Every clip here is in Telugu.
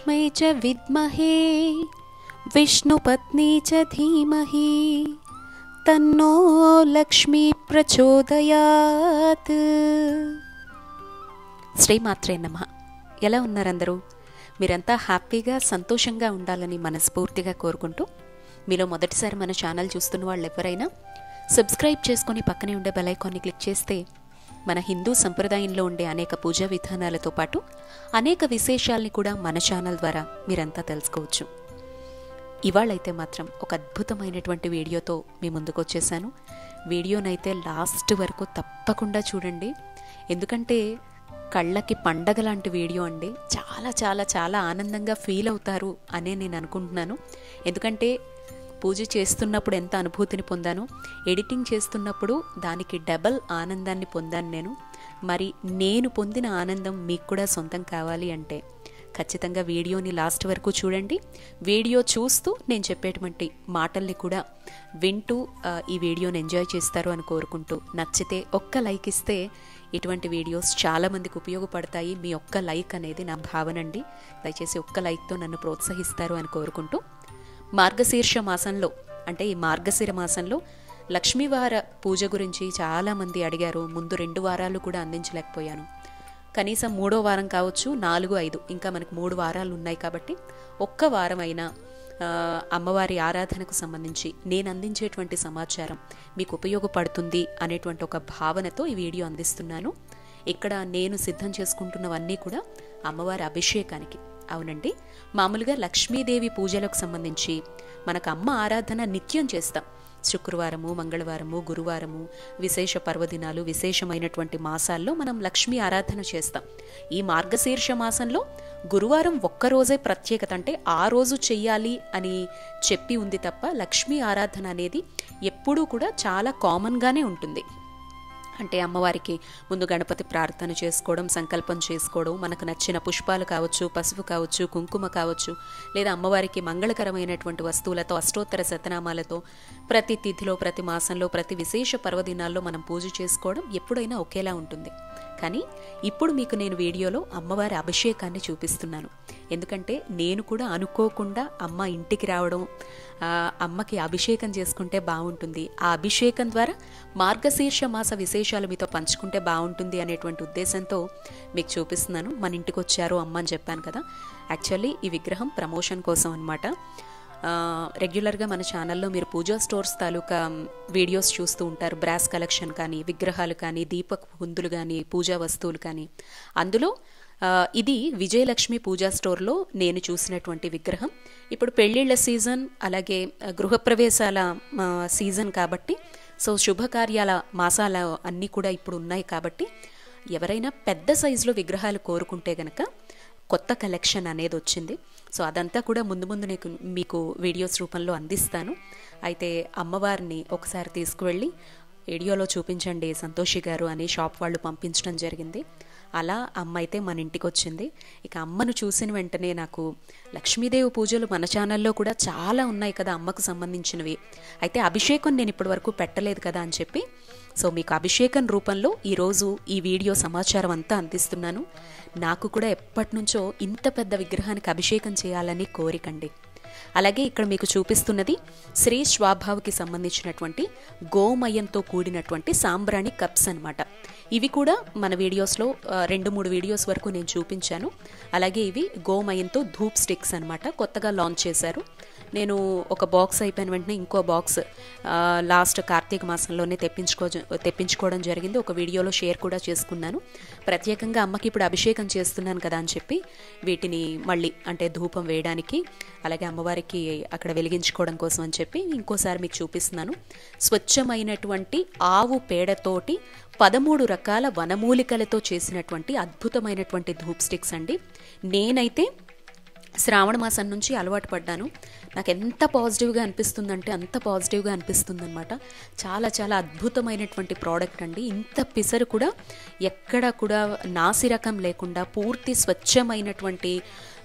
महालक्ष्मै च विद्महे विष्णुपत्नी च धीमहि तन्नो లక్ష్మీ ప్రచోదయాత్ శ్రీమాత్రే నమ ఎలా ఉన్నారందరూ మీరంతా హ్యాపీగా సంతోషంగా ఉండాలని మనస్ఫూర్తిగా కోరుకుంటూ మీలో మొదటిసారి మన ఛానల్ చూస్తున్న వాళ్ళు ఎవరైనా సబ్స్క్రైబ్ చేసుకొని పక్కనే ఉండే బెల్ ఐకాన్ని క్లిక్ చేస్తే మన హిందూ సంప్రదాయంలో ఉండే అనేక పూజా విధానాలతో పాటు అనేక విశేషాల్ని కూడా మన ఛానల్ ద్వారా మీరంతా తెలుసుకోవచ్చు ఇవాళైతే మాత్రం ఒక అద్భుతమైనటువంటి వీడియోతో మీ ముందుకు వచ్చేసాను వీడియోనైతే లాస్ట్ వరకు తప్పకుండా చూడండి ఎందుకంటే కళ్ళకి పండగ లాంటి వీడియో అండి చాలా చాలా చాలా ఆనందంగా ఫీల్ అవుతారు అనే నేను అనుకుంటున్నాను ఎందుకంటే పూజ చేస్తున్నప్పుడు ఎంత అనుభూతిని పొందానో ఎడిటింగ్ చేస్తున్నప్పుడు దానికి డబల్ ఆనందాన్ని పొందాను నేను మరి నేను పొందిన ఆనందం మీకు కూడా సొంతం కావాలి అంటే ఖచ్చితంగా వీడియోని లాస్ట్ వరకు చూడండి వీడియో చూస్తూ నేను చెప్పేటువంటి మాటల్ని కూడా వింటూ ఆ, ఈ వీడియోని ఎంజాయ్ చేస్తారు అని కోరుకుంటూ నచ్చితే ఒక్క లైక్ ఇస్తే ఇటువంటి వీడియోస్ చాలా మందికి ఉపయోగపడతాయి మీ ఒక్క లైక్ అనేది నా భావన అండి దయచేసి ఒక్క లైక్తో నన్ను ప్రోత్సహిస్తారు అని కోరుకుంటూ మార్గశీర్ష మాసంలో అంటే ఈ మార్గశిర మాసంలో లక్ష్మీవార పూజ గురించి చాలామంది అడిగారు ముందు రెండు వారాలు కూడా అందించలేకపోయాను కనీసం మూడో వారం కావచ్చు నాలుగు ఐదు ఇంకా మనకు మూడు వారాలు ఉన్నాయి కాబట్టి ఒక్క వారం అయినా ఆ, అమ్మవారి ఆరాధనకు సంబంధించి నేను అందించేటువంటి సమాచారం మీకు ఉపయోగపడుతుంది అనేటువంటి ఒక భావనతో ఈ వీడియో అందిస్తున్నాను ఇక్కడ నేను సిద్ధం చేసుకుంటున్నవన్నీ కూడా అమ్మవారి అభిషేకానికి అవునండి మామూలుగా లక్ష్మీదేవి పూజలకు సంబంధించి మనకు అమ్మ ఆరాధన నిత్యం చేస్తాం శుక్రవారము మంగళవారము గురువారము విశేష పర్వదినాలు విశేషమైనటువంటి మాసాల్లో మనం లక్ష్మీ ఆరాధన చేస్తాం ఈ మార్గశీర్ష మాసంలో గురువారం ఒక్కరోజే ప్రత్యేకత అంటే ఆ రోజు చెయ్యాలి అని చెప్పి ఉంది తప్ప లక్ష్మీ ఆరాధన అనేది ఎప్పుడూ కూడా చాలా కామన్గానే ఉంటుంది అంటే అమ్మవారికి ముందు గణపతి ప్రార్థన చేసుకోవడం సంకల్పం చేసుకోవడం మనకు నచ్చిన పుష్పాలు కావచ్చు పసుపు కావచ్చు కుంకుమ కావచ్చు లేదా అమ్మవారికి మంగళకరమైనటువంటి వస్తువులతో అష్టోత్తర శతనామాలతో ప్రతి తిథిలో ప్రతి మాసంలో ప్రతి విశేష పర్వదినాల్లో మనం పూజ చేసుకోవడం ఎప్పుడైనా ఒకేలా ఉంటుంది కానీ ఇప్పుడు మీకు నేను వీడియోలో అమ్మవారి అభిషేకాన్ని చూపిస్తున్నాను ఎందుకంటే నేను కూడా అనుకోకుండా అమ్మ ఇంటికి రావడం ఆ, అమ్మకి అభిషేకం చేసుకుంటే బాగుంటుంది ఆ అభిషేకం ద్వారా మార్గశీర్ష మాస విశేషాలు మీతో పంచుకుంటే బాగుంటుంది అనేటువంటి ఉద్దేశంతో మీకు చూపిస్తున్నాను మన ఇంటికి వచ్చారు అమ్మ అని చెప్పాను కదా యాక్చువల్లీ ఈ విగ్రహం ప్రమోషన్ కోసం అనమాట రెగ్యులర్గా మన ఛానల్లో మీరు పూజా స్టోర్స్ తాలూకా వీడియోస్ చూస్తూ ఉంటారు బ్రాస్ కలెక్షన్ కానీ విగ్రహాలు కానీ దీపక్ హుందులు కానీ పూజా వస్తువులు కానీ అందులో ఆ, ఇది విజయలక్ష్మి పూజా స్టోర్లో నేను చూసినటువంటి విగ్రహం ఇప్పుడు పెళ్ళిళ్ళ సీజన్ అలాగే ఆ, గృహప్రవేశాల ఆ, సీజన్ కాబట్టి సో శుభకార్యాల మాసాల అన్నీ కూడా ఇప్పుడు ఉన్నాయి కాబట్టి ఎవరైనా పెద్ద సైజులో విగ్రహాలు కోరుకుంటే గనక కొత్త కలెక్షన్ అనేది వచ్చింది సో అదంతా కూడా ముందు ముందు నీకు మీకు వీడియోస్ రూపంలో అందిస్తాను అయితే అమ్మవారిని ఒకసారి తీసుకువెళ్ళి వీడియోలో చూపించండి సంతోషి గారు అని షాప్ వాళ్ళు పంపించడం జరిగింది అలా అమ్మ అయితే మన ఇంటికి వచ్చింది ఇక అమ్మను చూసిన వెంటనే నాకు లక్ష్మీదేవి పూజలు మన ఛానల్లో కూడా చాలా ఉన్నాయి కదా అమ్మకు సంబంధించినవి అయితే అభిషేకం నేను ఇప్పటివరకు పెట్టలేదు కదా అని చెప్పి సో మీకు అభిషేకం రూపంలో ఈరోజు ఈ వీడియో సమాచారం అంతా అందిస్తున్నాను నాకు కూడా ఎప్పటి నుంచో ఇంత పెద్ద విగ్రహానికి అభిషేకం చేయాలని కోరికండి అలాగే ఇక్కడ మీకు చూపిస్తున్నది శ్రీ స్వాభావ్కి సంబంధించినటువంటి గోమయంతో కూడినటువంటి సాంబ్రాణి కప్స్ అన్నమాట ఇవి కూడా మన వీడియోస్లో ఆ, రెండు మూడు వీడియోస్ వరకు నేను చూపించాను అలాగే ఇవి గోమయంతో ధూప్ స్టిక్స్ అన్నమాట కొత్తగా లాంచ్ చేశారు నేను ఒక బాక్స్ అయిపోయిన వెంటనే ఇంకో బాక్స్ ఆ, లాస్ట్ కార్తీక మాసంలోనే తెప్పించుకో తెప్పించుకోవడం జరిగింది ఒక వీడియోలో షేర్ కూడా చేసుకున్నాను ప్రత్యేకంగా అమ్మకి ఇప్పుడు అభిషేకం చేస్తున్నాను కదా అని చెప్పి వీటిని మళ్ళీ అంటే ధూపం వేయడానికి అలాగే అమ్మవారికి అక్కడ వెలిగించుకోవడం కోసం అని చెప్పి ఇంకోసారి మీకు చూపిస్తున్నాను స్వచ్ఛమైనటువంటి ఆవు పేడతోటి పదమూడు రకాల వనమూలికలతో చేసినటువంటి అద్భుతమైనటువంటి ధూప్ స్టిక్స్ అండి నేనైతే శ్రావణ మాసం నుంచి అలవాటు పడ్డాను నాకు ఎంత పాజిటివ్గా అనిపిస్తుందంటే అంత పాజిటివ్గా అనిపిస్తుంది అనమాట చాలా చాలా అద్భుతమైనటువంటి ప్రోడక్ట్ అండి ఇంత పిసరు కూడా ఎక్కడ కూడా నాసి రకం లేకుండా పూర్తి స్వచ్ఛమైనటువంటి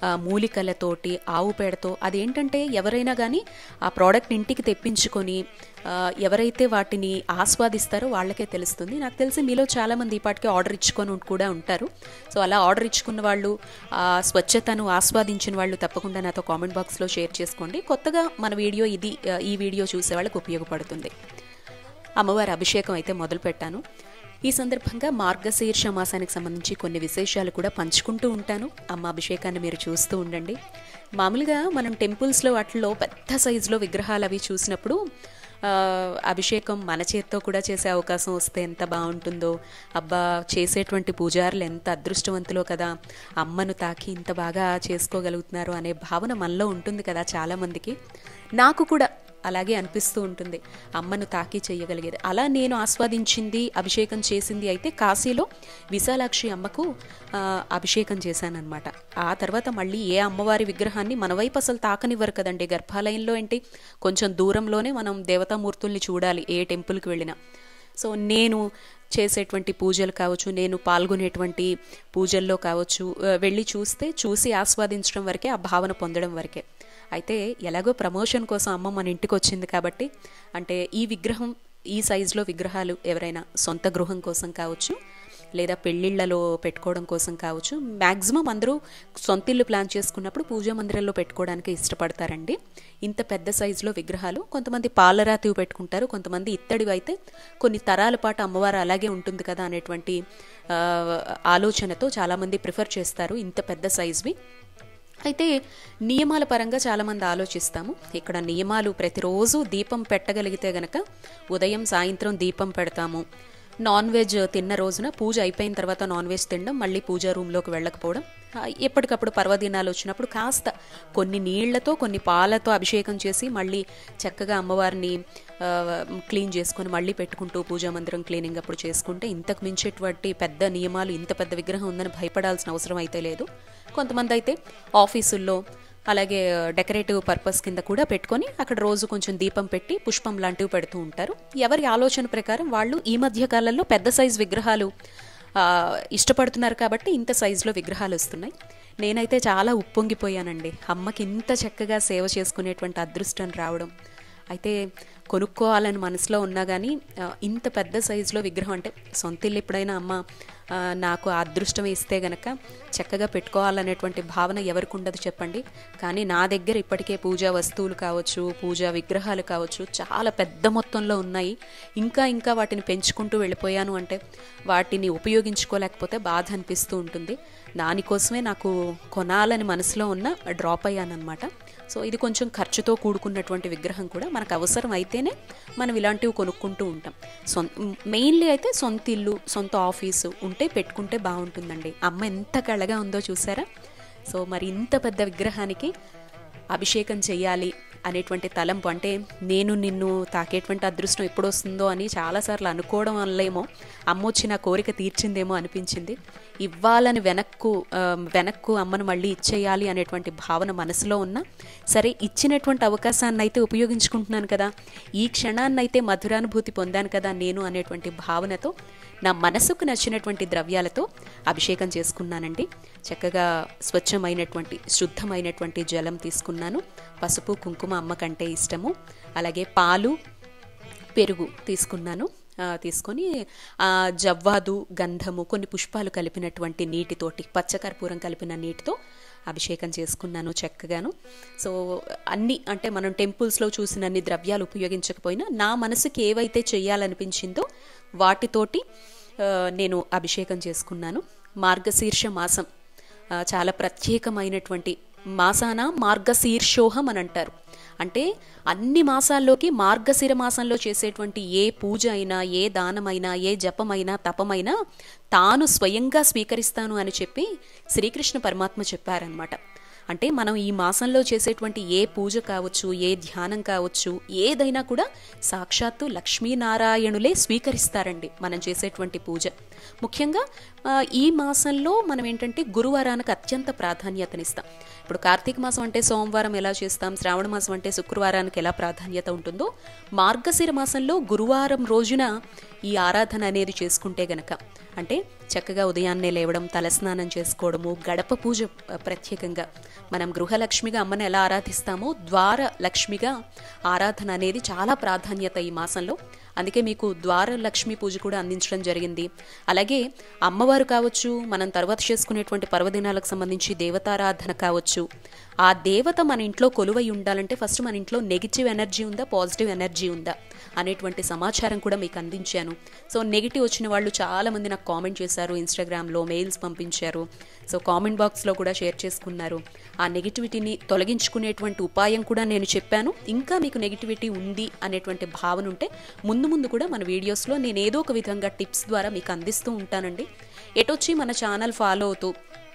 ఆ, మూలికలతోటి ఆవు పేడతో అదేంటంటే ఎవరైనా కానీ ఆ ప్రోడక్ట్ ఇంటికి తెప్పించుకొని ఆ, ఎవరైతే వాటిని ఆస్వాదిస్తారో వాళ్ళకే తెలుస్తుంది నాకు తెలిసి మీలో చాలామంది ఈ పాటికి ఆర్డర్ ఇచ్చుకొని ఉం- కూడా ఉంటారు సో అలా ఆర్డర్ ఇచ్చుకున్న వాళ్ళు ఆ స్వచ్ఛతను ఆస్వాదించిన వాళ్ళు తప్పకుండా నాతో కామెంట్ బాక్స్లో షేర్ చేసుకోండి కొత్తగా మన వీడియో ఇది ఆ, ఈ వీడియో చూసే వాళ్ళకి ఉపయోగపడుతుంది అమ్మవారి అభిషేకం అయితే మొదలు పెట్టాను ఈ సందర్భంగా మార్గశీర్ష మాసానికి సంబంధించి కొన్ని విశేషాలు కూడా పంచుకుంటూ ఉంటాను అమ్మ అభిషేకాన్ని మీరు చూస్తూ ఉండండి మామూలుగా మనం టెంపుల్స్లో వాటిల్లో పెద్ద సైజులో విగ్రహాలు అవి చూసినప్పుడు ఆ, అభిషేకం మన చేత్తో కూడా చేసే అవకాశం వస్తే ఎంత బాగుంటుందో అబ్బా చేసేటువంటి పూజారులు ఎంత అదృష్టవంతులో కదా అమ్మను తాకి ఇంత బాగా చేసుకోగలుగుతున్నారు అనే భావన మనలో ఉంటుంది కదా చాలామందికి నాకు కూడా అలాగే అనిపిస్తూ ఉంటుంది అమ్మను తాకి చేయగలిగేది అలా నేను ఆస్వాదించింది అభిషేకం చేసింది అయితే కాశీలో విశాలాక్షి అమ్మకు ఆ, అభిషేకం చేశానన్నమాట ఆ తర్వాత మళ్ళీ ఏ అమ్మవారి విగ్రహాన్ని మన వైపు అసలు తాకనివ్వరు కదండి గర్భాలయంలో ఏంటి కొంచెం దూరంలోనే మనం దేవతామూర్తుల్ని చూడాలి ఏ టెంపుల్కి వెళ్ళినా సో నేను చేసేటువంటి పూజలు కావచ్చు నేను పాల్గొనేటువంటి పూజల్లో కావచ్చు ఆ, వెళ్ళి చూస్తే చూసి ఆస్వాదించడం వరకే ఆ భావన పొందడం వరకే అయితే ఎలాగో ప్రమోషన్ కోసం అమ్మ మన ఇంటికి వచ్చింది కాబట్టి అంటే ఈ విగ్రహం ఈ సైజులో విగ్రహాలు ఎవరైనా సొంత గృహం కోసం కావచ్చు లేదా పెళ్ళిళ్ళలో పెట్టుకోవడం కోసం కావచ్చు మ్యాక్సిమం అందరూ సొంత ఇల్లు ప్లాన్ చేసుకున్నప్పుడు పూజా మందిరంలో పెట్టుకోవడానికి ఇష్టపడతారండి ఇంత పెద్ద సైజులో విగ్రహాలు కొంతమంది పాలరాతివి పెట్టుకుంటారు కొంతమంది ఇత్తడివి అయితే కొన్ని తరాల పాటు అమ్మవారు అలాగే ఉంటుంది కదా అనేటువంటి ఆ, ఆలోచనతో చాలామంది ప్రిఫర్ చేస్తారు ఇంత పెద్ద సైజువి అయితే నియమాల పరంగా చాలామంది ఆలోచిస్తాము ఇక్కడ నియమాలు ప్రతిరోజు దీపం పెట్టగలిగితే గనక ఉదయం సాయంత్రం దీపం పెడతాము నాన్ వెజ్ తిన్న రోజున పూజ అయిపోయిన తర్వాత నాన్ వెజ్ తినడం మళ్ళీ పూజా రూమ్లోకి వెళ్ళకపోవడం ఆ, ఎప్పటికప్పుడు పర్వదినాలు వచ్చినప్పుడు కాస్త కొన్ని నీళ్లతో కొన్ని పాలతో అభిషేకం చేసి మళ్ళీ చక్కగా అమ్మవారిని ఆ, క్లీన్ చేసుకొని మళ్ళీ పెట్టుకుంటూ పూజా మందిరం క్లీనింగ్ అప్పుడు చేసుకుంటే ఇంతకు మించేటువంటి పెద్ద నియమాలు ఇంత పెద్ద విగ్రహం ఉందని భయపడాల్సిన అవసరం అయితే లేదు కొంతమంది అయితే ఆఫీసుల్లో అలాగే డెకరేటివ్ పర్పస్ కింద కూడా పెట్టుకొని అక్కడ రోజు కొంచెం దీపం పెట్టి పుష్పం లాంటివి పెడుతూ ఉంటారు ఎవరి ఆలోచన ప్రకారం వాళ్ళు ఈ మధ్య కాలంలో పెద్ద సైజు విగ్రహాలు ఆ, ఇష్టపడుతున్నారు కాబట్టి ఇంత సైజులో విగ్రహాలు వస్తున్నాయి నేనైతే చాలా ఉప్పొంగిపోయానండి అమ్మకి ఇంత చక్కగా సేవ చేసుకునేటువంటి అదృష్టం రావడం అయితే కొనుక్కోవాలని మనసులో ఉన్నా కానీ ఆ, ఇంత పెద్ద సైజులో విగ్రహం అంటే సొంత ఇల్లు ఎప్పుడైనా అమ్మ ఆ, నాకు ఆ అదృష్టం ఇస్తే గనక చక్కగా పెట్టుకోవాలనేటువంటి భావన ఎవరికి ఉండదు చెప్పండి కానీ నా దగ్గర ఇప్పటికే పూజా వస్తువులు కావచ్చు పూజా విగ్రహాలు కావచ్చు చాలా పెద్ద మొత్తంలో ఉన్నాయి ఇంకా ఇంకా వాటిని పెంచుకుంటూ వెళ్ళిపోయాను అంటే వాటిని ఉపయోగించుకోలేకపోతే బాధ అనిపిస్తూ ఉంటుంది దానికోసమే నాకు కొనాలని మనసులో ఉన్న డ్రాప్ అయ్యానమాట సో ఇది కొంచెం ఖర్చుతో కూడుకున్నటువంటి విగ్రహం కూడా మనకు అవసరం అయితేనే మనం ఇలాంటివి కొనుక్కుంటూ ఉంటాం సొంత మెయిన్లీ అయితే సొంత ఇల్లు సొంత ఆఫీసు ఉంటే పెట్టుకుంటే బాగుంటుందండి అమ్మ ఎంత కళగా ఉందో చూసారా సో మరి ఇంత పెద్ద విగ్రహానికి అభిషేకం చేయాలి అనేటువంటి తలంపు అంటే నేను నిన్ను తాకేటువంటి అదృష్టం ఎప్పుడు వస్తుందో అని చాలాసార్లు అనుకోవడం వల్లేమో అమ్మ వచ్చి నా కోరిక తీర్చిందేమో అనిపించింది ఇవ్వాలని వెనక్కు ఆ, వెనక్కు అమ్మను మళ్ళీ ఇచ్చేయాలి అనేటువంటి భావన మనసులో ఉన్న సరే ఇచ్చినటువంటి అవకాశాన్ని అయితే ఉపయోగించుకుంటున్నాను కదా ఈ క్షణాన్ని అయితే మధురానుభూతి పొందాను కదా నేను అనేటువంటి భావనతో నా మనసుకు నచ్చినటువంటి ద్రవ్యాలతో అభిషేకం చేసుకున్నానండి చక్కగా స్వచ్ఛమైనటువంటి శుద్ధమైనటువంటి జలం తీసుకున్నాను పసుపు కుంకుమ అమ్మకంటే ఇష్టము అలాగే పాలు పెరుగు తీసుకున్నాను ఆ, తీసుకొని ఆ, జవ్వాదు గంధము కొన్ని పుష్పాలు కలిపినటువంటి నీటితోటి పచ్చకర్పూరం కలిపిన నీటితో అభిషేకం చేసుకున్నాను చక్కగాను సో అన్ని అంటే మనం టెంపుల్స్లో చూసిన అన్ని ద్రవ్యాలు ఉపయోగించకపోయినా నా మనసుకి ఏవైతే చేయాలనిపించిందో వాటితోటి ఆ, నేను అభిషేకం చేసుకున్నాను మార్గశీర్ష మాసం ఆ, చాలా ప్రత్యేకమైనటువంటి మాసాన మార్గశీర్షోహం అని అంటారు అంటే అన్ని మాసాల్లోకి మార్గశిర మాసంలో చేసేటువంటి ఏ పూజ అయినా ఏ దానమైనా ఏ జపమైనా తపమైనా తాను స్వయంగా స్వీకరిస్తాను అని చెప్పి శ్రీకృష్ణ పరమాత్మ చెప్పారనమాట అంటే మనం ఈ మాసంలో చేసేటువంటి ఏ పూజ కావచ్చు ఏ ధ్యానం కావచ్చు ఏదైనా కూడా సాక్షాత్తు లక్ష్మీనారాయణులే స్వీకరిస్తారండి మనం చేసేటువంటి పూజ ముఖ్యంగా ఆ, ఈ మాసంలో మనం ఏంటంటే గురువారానికి అత్యంత ప్రాధాన్యతనిస్తాం ఇప్పుడు కార్తీక మాసం అంటే సోమవారం ఎలా చేస్తాం శ్రావణ మాసం అంటే శుక్రవారానికి ఎలా ప్రాధాన్యత ఉంటుందో మార్గశిర మాసంలో గురువారం రోజున ఈ ఆరాధన అనేది చేసుకుంటే గనక అంటే చక్కగా ఉదయాన్నే లేవడం తలస్నానం చేసుకోవడము గడప పూజ ఆ, ప్రత్యేకంగా మనం గృహలక్ష్మిగా అమ్మని ఎలా ఆరాధిస్తామో ద్వార లక్ష్మిగా ఆరాధన అనేది చాలా ప్రాధాన్యత ఈ మాసంలో అందుకే మీకు ద్వార లక్ష్మి పూజ కూడా అందించడం జరిగింది అలాగే అమ్మవారు కావచ్చు మనం తర్వాత చేసుకునేటువంటి పర్వదినాలకు సంబంధించి దేవతారాధన కావచ్చు ఆ దేవత మన ఇంట్లో కొలువై ఉండాలంటే ఫస్ట్ మన ఇంట్లో నెగిటివ్ ఎనర్జీ ఉందా పాజిటివ్ ఎనర్జీ ఉందా అనేటువంటి సమాచారం కూడా మీకు అందించాను సో నెగిటివ్ వచ్చిన వాళ్ళు చాలామంది నాకు కామెంట్ చేశారు ఇన్స్టాగ్రామ్లో మెయిల్స్ పంపించారు సో కామెంట్ బాక్స్లో కూడా షేర్ చేసుకున్నారు ఆ నెగిటివిటీని తొలగించుకునేటువంటి ఉపాయం కూడా నేను చెప్పాను ఇంకా మీకు నెగిటివిటీ ఉంది అనేటువంటి భావన ఉంటే ముందు ముందు కూడా మన వీడియోస్లో నేను ఏదో ఒక విధంగా టిప్స్ ద్వారా మీకు అందిస్తూ ఉంటానండి ఎటొచ్చి మన ఛానల్ ఫాలో అవుతూ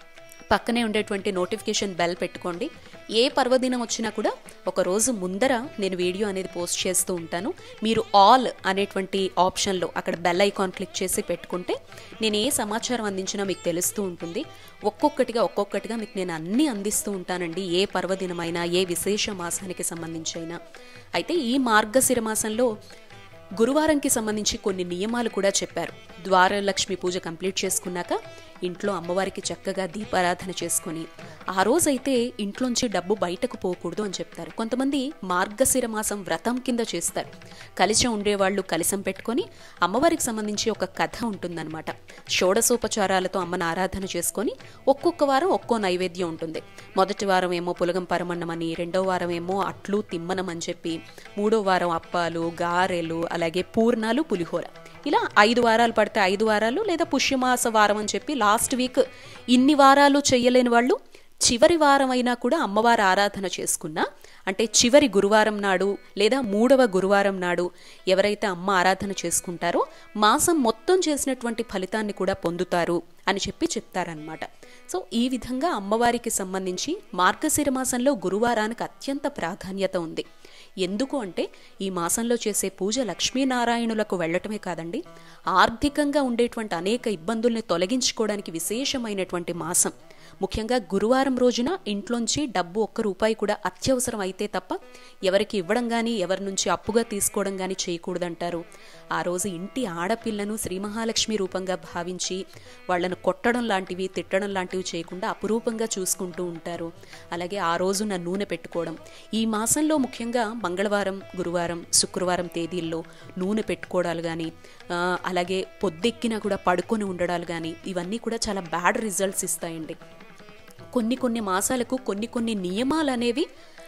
పక్కనే ఉండేటువంటి నోటిఫికేషన్ బెల్ పెట్టుకోండి ఏ పర్వదినం వచ్చినా కూడా ఒక రోజు ముందర నేను వీడియో అనేది పోస్ట్ చేస్తూ ఉంటాను మీరు ఆల్ అనేటువంటి ఆప్షన్లో అక్కడ బెల్ ఐకాన్ క్లిక్ చేసి పెట్టుకుంటే నేను ఏ సమాచారం అందించినా మీకు తెలుస్తూ ఉంటుంది ఒక్కొక్కటిగా ఒక్కొక్కటిగా మీకు నేను అన్నీ అందిస్తూ ఉంటానండి ఏ పర్వదినమైనా ఏ విశేష మాసానికి సంబంధించి అయినా అయితే ఈ మార్గశిర మాసంలో గురువారంకి సంబంధించి కొన్ని నియమాలు కూడా చెప్పారు ద్వారలక్ష్మి పూజ కంప్లీట్ చేసుకున్నాక ఇంట్లో అమ్మవారికి చక్కగా దీపారాధన చేసుకొని ఆ రోజైతే ఇంట్లోంచి డబ్బు బయటకు పోకూడదు అని చెప్తారు కొంతమంది మార్గశిర మాసం వ్రతం కింద చేస్తారు కలిసి ఉండేవాళ్ళు కలిసం పెట్టుకొని అమ్మవారికి సంబంధించి ఒక కథ ఉంటుందన్నమాట షోడసోపచారాలతో అమ్మను ఆరాధన చేసుకొని ఒక్కొక్క వారం ఒక్కో నైవేద్యం ఉంటుంది మొదటి వారం ఏమో పులగం పరమన్నం అని రెండో వారం ఏమో అట్లు తిమ్మనం అని చెప్పి మూడో వారం అప్పాలు గారెలు అలాగే పూర్ణాలు పులిహోర ఇలా ఐదు వారాలు పడితే ఐదు వారాలు లేదా పుష్యమాస వారం అని చెప్పి లాస్ట్ వీక్ ఇన్ని వారాలు చెయ్యలేని వాళ్ళు చివరి వారం అయినా కూడా అమ్మవారి ఆరాధన చేసుకున్నా అంటే చివరి గురువారం నాడు లేదా మూడవ గురువారం నాడు ఎవరైతే అమ్మ ఆరాధన చేసుకుంటారో మాసం మొత్తం చేసినటువంటి ఫలితాన్ని కూడా పొందుతారు అని చెప్పి చెప్తారనమాట సో ఈ విధంగా అమ్మవారికి సంబంధించి మార్గశిర మాసంలో గురువారానికి అత్యంత ప్రాధాన్యత ఉంది ఎందుకు అంటే ఈ మాసంలో చేసే పూజ లక్ష్మీనారాయణులకు వెళ్ళటమే కాదండి ఆర్థికంగా ఉండేటువంటి అనేక ఇబ్బందుల్ని తొలగించుకోవడానికి విశేషమైనటువంటి మాసం ముఖ్యంగా గురువారం రోజున ఇంట్లోంచి డబ్బు ఒక్క రూపాయి కూడా అత్యవసరం అయితే తప్ప ఎవరికి ఇవ్వడం కానీ ఎవరి నుంచి అప్పుగా తీసుకోవడం కానీ చేయకూడదంటారు ఆ రోజు ఇంటి ఆడపిల్లను శ్రీ మహాలక్ష్మి రూపంగా భావించి వాళ్ళను కొట్టడం లాంటివి తిట్టడం లాంటివి చేయకుండా అపురూపంగా చూసుకుంటూ ఉంటారు అలాగే ఆ రోజున నూనె పెట్టుకోవడం ఈ మాసంలో ముఖ్యంగా మంగళవారం గురువారం శుక్రవారం తేదీల్లో నూనె పెట్టుకోవడాలు కానీ అలాగే పొద్దెక్కినా కూడా పడుకొని ఉండడాలు కానీ ఇవన్నీ కూడా చాలా బ్యాడ్ రిజల్ట్స్ ఇస్తాయండి కొన్ని కొన్ని మాసాలకు కొన్ని కొన్ని నియమాలు అనేవి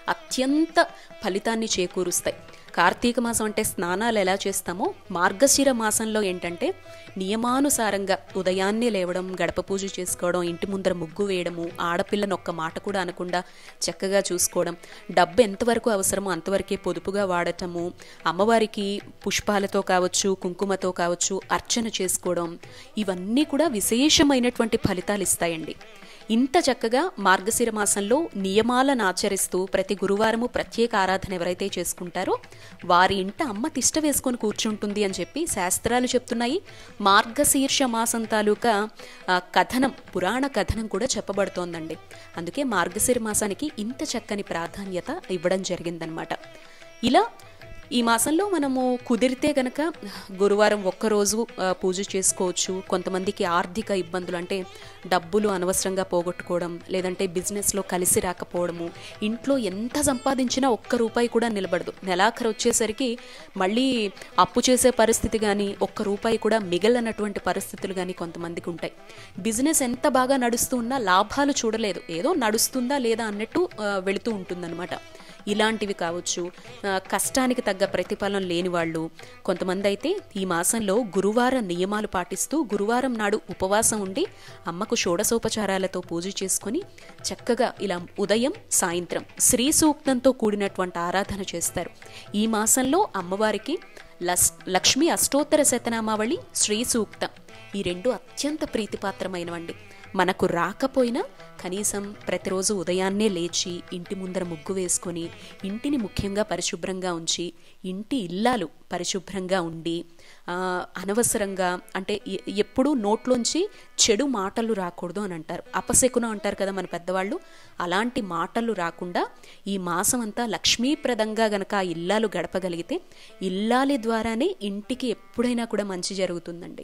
అత్యంత ఫలితాన్ని చేకూరుస్తాయి కార్తీక మాసం అంటే స్నానాలు ఎలా చేస్తామో మార్గశిర మాసంలో ఏంటంటే నియమానుసారంగా ఉదయాన్నే లేవడం గడప పూజ చేసుకోవడం ఇంటి ముందర ముగ్గు వేయడము ఆడపిల్లను ఒక్క మాట కూడా అనకుండా చక్కగా చూసుకోవడం డబ్బు ఎంతవరకు అవసరమో అంతవరకే పొదుపుగా వాడటము అమ్మవారికి పుష్పాలతో కావచ్చు కుంకుమతో కావచ్చు అర్చన చేసుకోవడం ఇవన్నీ కూడా విశేషమైనటువంటి ఫలితాలు ఇస్తాయండి ఇంత చక్కగా మార్గశిర మాసంలో నియమాలను ఆచరిస్తూ ప్రతి గురువారము ప్రత్యేక ఆరాధన ఎవరైతే చేసుకుంటారో వారి ఇంట అమ్మ తిష్ట వేసుకొని కూర్చుంటుంది అని చెప్పి శాస్త్రాలు చెప్తున్నాయి మార్గశీర్ష మాసం తాలూకా ఆ, కథనం పురాణ కథనం కూడా చెప్పబడుతోందండి అందుకే మార్గశిర మాసానికి ఇంత చక్కని ప్రాధాన్యత ఇవ్వడం జరిగిందనమాట ఇలా ఈ మాసంలో మనము కుదిరితే గనక గురువారం ఒక్కరోజు ఆ, పూజ చేసుకోవచ్చు కొంతమందికి ఆర్థిక ఇబ్బందులు అంటే డబ్బులు అనవసరంగా పోగొట్టుకోవడం లేదంటే బిజినెస్లో కలిసి రాకపోవడము ఇంట్లో ఎంత సంపాదించినా ఒక్క రూపాయి కూడా నిలబడదు నెలాఖరు వచ్చేసరికి మళ్ళీ అప్పు చేసే పరిస్థితి కానీ ఒక్క రూపాయి కూడా మిగలనటువంటి పరిస్థితులు కానీ కొంతమందికి ఉంటాయి బిజినెస్ ఎంత బాగా నడుస్తూ ఉన్నా లాభాలు చూడలేదు ఏదో నడుస్తుందా లేదా అన్నట్టు ఆ, వెళుతూ ఉంటుందన్నమాట ఇలాంటివి కావచ్చు ఆ, కష్టానికి తగ్గ ప్రతిఫలం లేని వాళ్ళు కొంతమంది అయితే ఈ మాసంలో గురువార నియమాలు పాటిస్తూ గురువారం నాడు ఉపవాసం ఉండి అమ్మకు షోడసోపచారాలతో పూజ చేసుకొని చక్కగా ఇలా ఉదయం సాయంత్రం శ్రీ సూక్తంతో కూడినటువంటి ఆరాధన చేస్తారు ఈ మాసంలో అమ్మవారికి లస్ లక్ష్మీ అష్టోత్తర శతనామావళి శ్రీ సూక్తం ఈ రెండు అత్యంత ప్రీతిపాత్రమైనవండి మనకు రాకపోయినా కనీసం ప్రతిరోజు ఉదయాన్నే లేచి ఇంటి ముందర ముగ్గు వేసుకొని ఇంటిని ముఖ్యంగా పరిశుభ్రంగా ఉంచి ఇంటి ఇల్లాలు పరిశుభ్రంగా ఉండి ఆ, అనవసరంగా అంటే ఎ- ఎప్పుడూ నోట్లోంచి చెడు మాటలు రాకూడదు అని అంటారు అపశకునం అంటారు కదా మన పెద్దవాళ్ళు అలాంటి మాటలు రాకుండా ఈ మాసం అంతా లక్ష్మీప్రదంగా గనక ఆ ఇల్లాలు గడపగలిగితే ఇల్లాలి ద్వారానే ఇంటికి ఎప్పుడైనా కూడా మంచి జరుగుతుందండి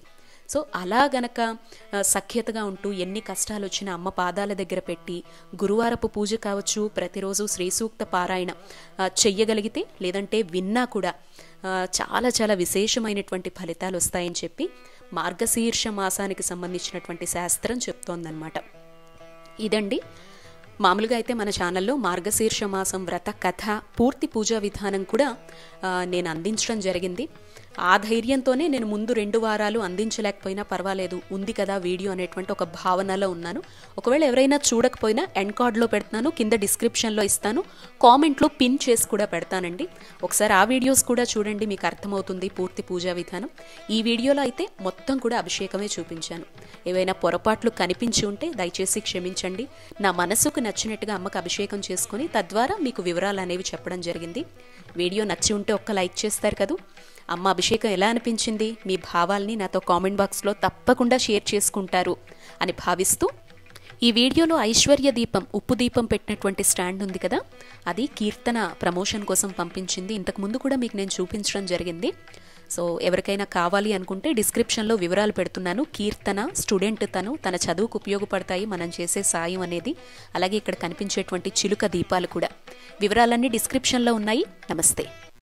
సో అలా గనక ఆ, సఖ్యతగా ఉంటూ ఎన్ని కష్టాలు వచ్చినా అమ్మ పాదాల దగ్గర పెట్టి గురువారపు పూజ కావచ్చు ప్రతిరోజు శ్రీ సూక్త పారాయణ ఆ, చెయ్యగలిగితే లేదంటే విన్నా కూడా ఆ, చాలా చాలా విశేషమైనటువంటి ఫలితాలు వస్తాయని చెప్పి మార్గశీర్ష మాసానికి సంబంధించినటువంటి శాస్త్రం చెప్తోందనమాట ఇదండి మామూలుగా అయితే మన ఛానల్లో మార్గశీర్ష మాసం వ్రత కథ పూర్తి పూజా విధానం కూడా ఆ, నేను అందించడం జరిగింది ఆ ధైర్యంతోనే నేను ముందు రెండు వారాలు అందించలేకపోయినా పర్వాలేదు ఉంది కదా వీడియో అనేటువంటి ఒక భావనలో ఉన్నాను ఒకవేళ ఎవరైనా చూడకపోయినా ఎండ్ కార్డ్లో పెడతాను కింద డిస్క్రిప్షన్లో ఇస్తాను కామెంట్లో పిన్ చేసి కూడా పెడతానండి ఒకసారి ఆ వీడియోస్ కూడా చూడండి మీకు అర్థమవుతుంది పూర్తి పూజా విధానం ఈ వీడియోలో అయితే మొత్తం కూడా అభిషేకమే చూపించాను ఏవైనా పొరపాట్లు కనిపించి ఉంటే దయచేసి క్షమించండి నా మనసుకు నచ్చినట్టుగా అమ్మకు అభిషేకం చేసుకుని తద్వారా మీకు వివరాలు అనేవి చెప్పడం జరిగింది వీడియో నచ్చి ఉంటే ఒక్క లైక్ చేస్తారు కదూ అమ్మ అభిషేకం ఎలా అనిపించింది మీ భావాల్ని నాతో కామెంట్ బాక్స్లో తప్పకుండా షేర్ చేసుకుంటారు అని భావిస్తూ ఈ వీడియోలో ఐశ్వర్య దీపం ఉప్పు దీపం పెట్టినటువంటి స్టాండ్ ఉంది కదా అది కీర్తన ప్రమోషన్ కోసం పంపించింది ఇంతకు ముందు కూడా మీకు నేను చూపించడం జరిగింది సో ఎవరికైనా కావాలి అనుకుంటే డిస్క్రిప్షన్లో వివరాలు పెడుతున్నాను కీర్తన స్టూడెంట్ తను తన చదువుకు ఉపయోగపడతాయి మనం చేసే సాయం అనేది అలాగే ఇక్కడ కనిపించేటువంటి చిలుక దీపాలు కూడా వివరాలన్నీ డిస్క్రిప్షన్లో ఉన్నాయి నమస్తే